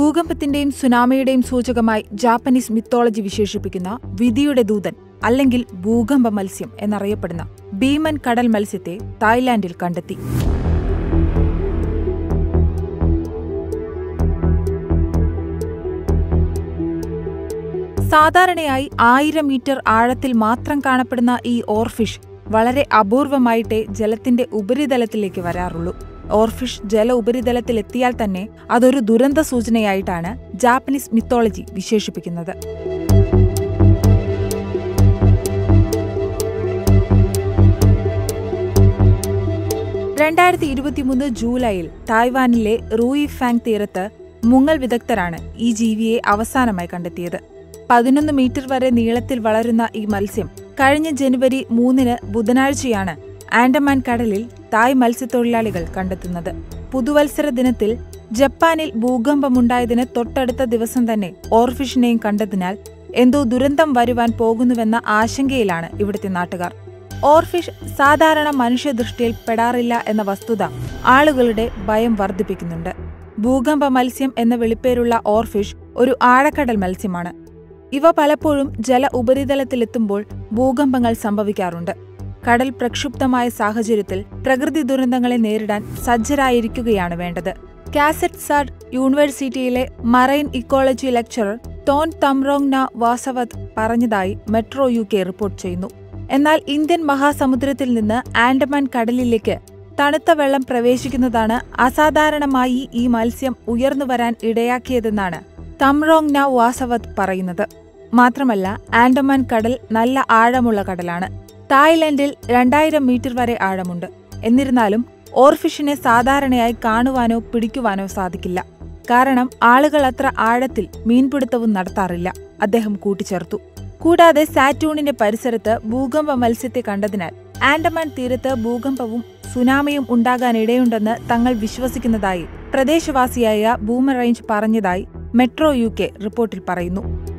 ഭൂകമ്പത്തിന്റെയും സുനാമിയുടെയും സൂചകമായി Japanese mythology വിശേഷിപ്പിക്കുന്ന വിധിയുടെ ദൂതൻ അല്ലെങ്കിൽ ഭൂകമ്പ മത്സ്യം എന്നറിയപ്പെടുന്ന ഭീമൻ കടൽ മത്സ്യത്തെ തായ്ലാന്റിൽ കണ്ടെത്തി സാധാരണയായി ആയിരം മീറ്റർ ആഴത്തിൽ മാത്രം കാണപ്പെടുന്ന ഈ ഓർഫിഷ് വളരെ അപൂർവമായിട്ടേ ജലത്തിന്റെ ഉപരിതലത്തിലേക്ക് വരാറുള്ളൂ ഓർഫിഷ് ജല ഉപരിതലത്തിലെത്തിയാൽ തന്നെ അതൊരു ദുരന്ത സൂചനയായിട്ടാണ് ജാപ്പനീസ് മിത്തോളജി വിശേഷിപ്പിക്കുന്നത് രണ്ടായിരത്തി ഇരുപത്തിമൂന്ന് ജൂലൈയിൽ തായ്വാനിലെ റൂയി ഫാങ് തീരത്ത് മുങ്ങൽ വിദഗ്ധരാണ് ഈ ജീവിയെ അവസാനമായി കണ്ടെത്തിയത് പതിനൊന്ന് മീറ്റർ വരെ നീളത്തിൽ വളരുന്ന ഈ മത്സ്യം കഴിഞ്ഞ ജനുവരി മൂന്നിന് ബുധനാഴ്ചയാണ് ആൻഡമാൻ കടലിൽ തായ് മത്സ്യത്തൊഴിലാളികൾ കണ്ടെത്തുന്നത് പുതുവത്സര ദിനത്തിൽ ജപ്പാനിൽ ഭൂകമ്പമുണ്ടായതിന് തൊട്ടടുത്ത ദിവസം തന്നെ ഓർഫിഷിനെയും കണ്ടതിനാൽ എന്തോ ദുരന്തം വരുവാൻ പോകുന്നുവെന്ന ആശങ്കയിലാണ് ഇവിടുത്തെ നാട്ടുകാർ ഓർഫിഷ് സാധാരണ മനുഷ്യദൃഷ്ടിയിൽ പെടാറില്ല എന്ന വസ്തുത ആളുകളുടെ ഭയം വർദ്ധിപ്പിക്കുന്നുണ്ട് ഭൂകമ്പ മത്സ്യം എന്ന വിളിപ്പേരുള്ള ഓർഫിഷ് ഒരു ആഴക്കടൽ മത്സ്യമാണ് ഇവ പലപ്പോഴും ജല ഉപരിതലത്തിലെത്തുമ്പോൾ ഭൂകമ്പങ്ങൾ സംഭവിക്കാറുണ്ട് കടൽ പ്രക്ഷുബ്ധമായ സാഹചര്യത്തിൽ പ്രകൃതി ദുരന്തങ്ങളെ നേരിടാൻ സജ്ജരായിരിക്കുകയാണ് വേണ്ടത് കാസറ്റ് സാഡ് യൂണിവേഴ്സിറ്റിയിലെ marine ecology lecturer Thon Thamrongnawasawat പറഞ്ഞതായി മെട്രോ യു കെ റിപ്പോർട്ട് ചെയ്യുന്നു എന്നാൽ ഇന്ത്യൻ മഹാസമുദ്രത്തിൽ നിന്ന് ആൻഡമാൻ കടലിലേക്ക് തണുത്ത വെള്ളം പ്രവേശിക്കുന്നതാണ് അസാധാരണമായി ഈ മത്സ്യം ഉയർന്നു വരാൻ ഇടയാക്കിയതെന്നാണ് തംറോങ് ന വാസവത് പറയുന്നത് മാത്രമല്ല ആൻഡമാൻ കടൽ നല്ല ആഴമുള്ള കടലാണ് തായ്ലൻഡിൽ രണ്ടായിരം മീറ്റർ വരെ ആഴമുണ്ട് എന്നിരുന്നാലും ഓർഫിഷിനെ സാധാരണയായി കാണുവാനോ പിടിക്കുവാനോ സാധിക്കില്ല കാരണം ആളുകൾ അത്ര ആഴത്തിൽ മീൻപിടുത്തവും നടത്താറില്ല അദ്ദേഹം കൂട്ടിച്ചേർത്തു കൂടാതെ സാറ്റൂണിന്റെ പരിസരത്ത് ഭൂകമ്പ മത്സ്യത്തെ കണ്ടതിനാൽ ആൻഡമാൻ തീരത്ത് ഭൂകമ്പവും സുനാമിയും ഉണ്ടാകാനിടയുണ്ടെന്ന് തങ്ങൾ വിശ്വസിക്കുന്നതായി പ്രദേശവാസിയായ ബൂമറേഞ്ച് പറഞ്ഞതായി മെട്രോ യു കെ റിപ്പോർട്ടിൽ പറയുന്നു